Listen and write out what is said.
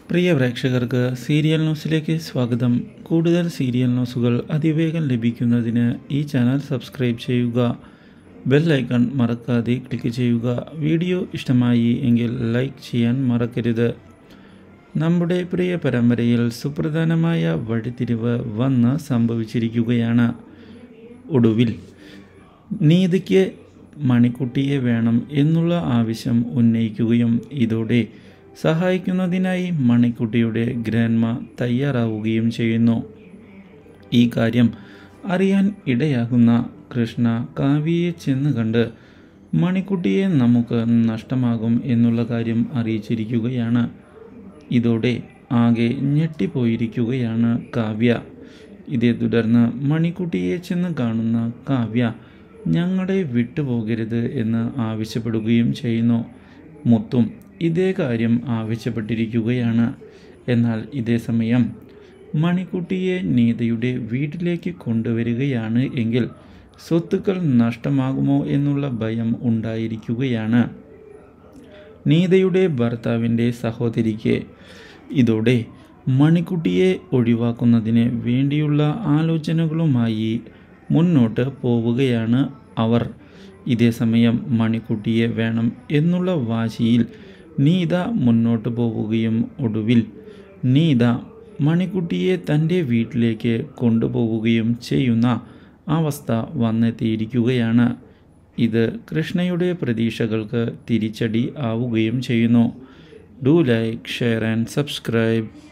പ്രിയ പ്രേക്ഷകർക്ക് സീരിയൽ ന്യൂസിലേക്ക് സ്വാഗതം കൂടുതൽ സീരിയൽ ന്യൂസുകൾ അതിവേഗം ലഭിക്കുന്നതിന് ഈ ചാനൽ സബ്സ്ക്രൈബ് ചെയ്യുക ബെൽ ഐക്കൺ മറക്കാതെ ക്ലിക്ക് ചെയ്യുക വീഡിയോ ഇഷ്ടമായി എങ്കിൽ ലൈക്ക് ചെയ്യാൻ മറക്കരുത് നമ്മുടെ പ്രിയ പരമ്പരയിൽ സുപ്രധാനമായ വഴിത്തിരിവ് വന്ന് സംഭവിച്ചിരിക്കുകയാണ് ഒടുവിൽ നീതിക്ക് മണിക്കുട്ടിയെ വേണം എന്നുള്ള ആവശ്യം ഉന്നയിക്കുകയും ഇതോടെ സഹായിക്കുന്നതിനായി മണിക്കുട്ടിയുടെ ഗ്രാൻമ തയ്യാറാവുകയും ചെയ്യുന്നു ഈ കാര്യം അറിയാൻ ഇടയാകുന്ന കൃഷ്ണ കാവ്യയെ ചെന്ന് കണ്ട് മണിക്കുട്ടിയെ നമുക്ക് നഷ്ടമാകും എന്നുള്ള കാര്യം അറിയിച്ചിരിക്കുകയാണ് ഇതോടെ ആകെ ഞെട്ടിപ്പോയിരിക്കുകയാണ് കാവ്യ ഇതേ തുടർന്ന് മണിക്കുട്ടിയെ ചെന്ന് കാണുന്ന കാവ്യ ഞങ്ങളെ വിട്ടുപോകരുത് എന്ന് ആവശ്യപ്പെടുകയും ചെയ്യുന്നു മുത്തും ഇതേ കാര്യം ആവശ്യപ്പെട്ടിരിക്കുകയാണ് എന്നാൽ ഇതേ സമയം മണിക്കുട്ടിയെ നീതയുടെ വീട്ടിലേക്ക് കൊണ്ടുവരികയാണ് എങ്കിൽ സ്വത്തുക്കൾ നഷ്ടമാകുമോ എന്നുള്ള ഭയം ഉണ്ടായിരിക്കുകയാണ് നീതയുടെ ഭർത്താവിൻ്റെ സഹോദരിക്ക് ഇതോടെ മണിക്കുട്ടിയെ ഒഴിവാക്കുന്നതിന് വേണ്ടിയുള്ള ആലോചനകളുമായി മുന്നോട്ട് പോവുകയാണ് അവർ ഇതേസമയം മണിക്കുട്ടിയെ വേണം എന്നുള്ള വാശിയിൽ നീത മുന്നോട്ട് പോവുകയും ഒടുവിൽ നീത മണിക്കുട്ടിയെ തൻ്റെ വീട്ടിലേക്ക് കൊണ്ടുപോവുകയും ചെയ്യുന്ന അവസ്ഥ വന്നെത്തിയിരിക്കുകയാണ് ഇത് കൃഷ്ണയുടെ പ്രതീക്ഷകൾക്ക് തിരിച്ചടി ആവുകയും ചെയ്യുന്നു do like share and subscribe